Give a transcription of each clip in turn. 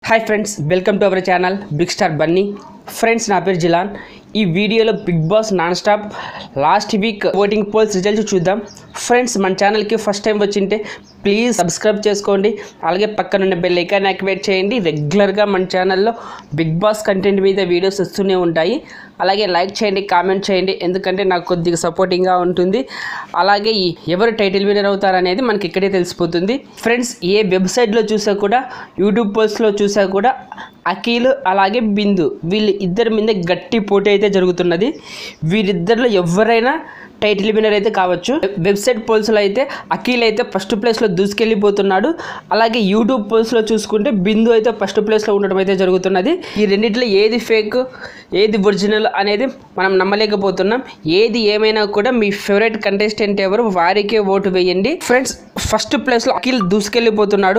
hi friends welcome to our channel big star Bunny friends నా పేరు జిలాన్ ఈ వీడియోలో big boss non stop last week voting polls results చూద్దాం friends మన ఛానల్కి ఫస్ట్ టైం వచ్చింటే ప్లీజ్ సబ్స్క్రైబ్ చేసుకోండి అలాగే పక్కనున్న బెల్ ఐకాన్ యాక్టివేట్ చేయండి రెగ్యులర్గా మన ఛానల్లో బిగ్ బాస్ కంటెంట్ మీద వీడియోస్ వస్తూనే ఉంటాయి అలాగే లైక్ చేయండి కామెంట్ చేయండి ఎందుకంటే నాకు కొద్దిగా సపోర్టింగ్గా ఉంటుంది అలాగే ఈ ఎవరు టైటిల్ విన్నర్ అవుతారు అనేది మనకి ఇక్కడే తెలిసిపోతుంది ఫ్రెండ్స్ ఏ వెబ్సైట్లో చూసా కూడా యూట్యూబ్ పోస్ట్లో చూసా కూడా అఖిల్ అలాగే బిందు వీళ్ళు ఇద్దరి మీద గట్టి పోటీ అయితే జరుగుతున్నది వీరిద్దరిలో ఎవరైనా టైటిల్ విన్నర్ అయితే కావచ్చు వెబ్సైట్ పోల్స్లో అయితే అఖిల్ అయితే ఫస్ట్ ప్లేస్లో దూసుకెళ్ళిపోతున్నాడు అలాగే యూట్యూబ్ పోల్స్లో చూసుకుంటే బిందు అయితే ఫస్ట్ ప్లేస్లో ఉండడం అయితే జరుగుతున్నది ఈ రెండిట్లో ఏది ఫేక్ ఏది ఒరిజినల్ అనేది మనం నమ్మలేకపోతున్నాం ఏది ఏమైనా కూడా మీ ఫేవరెట్ కంటెస్టెంట్ ఎవరు వారికే ఓటు వేయండి ఫ్రెండ్స్ ఫస్ట్ ప్లేస్లో అఖిల్ దూసుకెళ్ళిపోతున్నాడు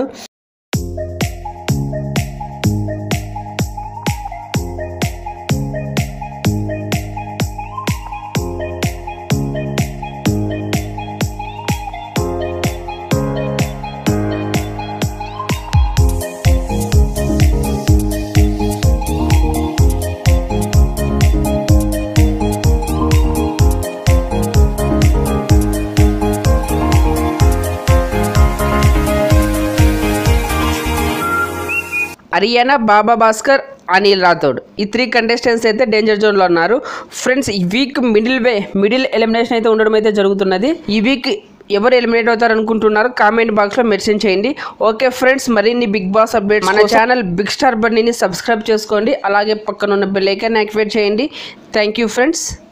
హరియానా బాబా భాస్కర్ అనిల్ రాథోడ్ ఈ త్రీ కంటెస్టెంట్స్ అయితే డేంజర్ జోన్లో ఉన్నారు ఫ్రెండ్స్ ఈ week middle way middle elimination అయితే ఉండడం అయితే జరుగుతున్నది ఈ వీక్ ఎవరు ఎలిమినేట్ అవుతారు అనుకుంటున్నారో కామెంట్ బాక్స్లో మెన్షన్ చేయండి ఓకే ఫ్రెండ్స్ మరిన్ని బిగ్ బాస్ అప్డేట్స్ మన ఛానల్ బిగ్ స్టార్ బన్నీని సబ్స్క్రైబ్ చేసుకోండి అలాగే పక్కన ఉన్న బెల్ ఐకాన్ యాక్టివేట్ చేయండి థ్యాంక్ యూ ఫ్రెండ్స్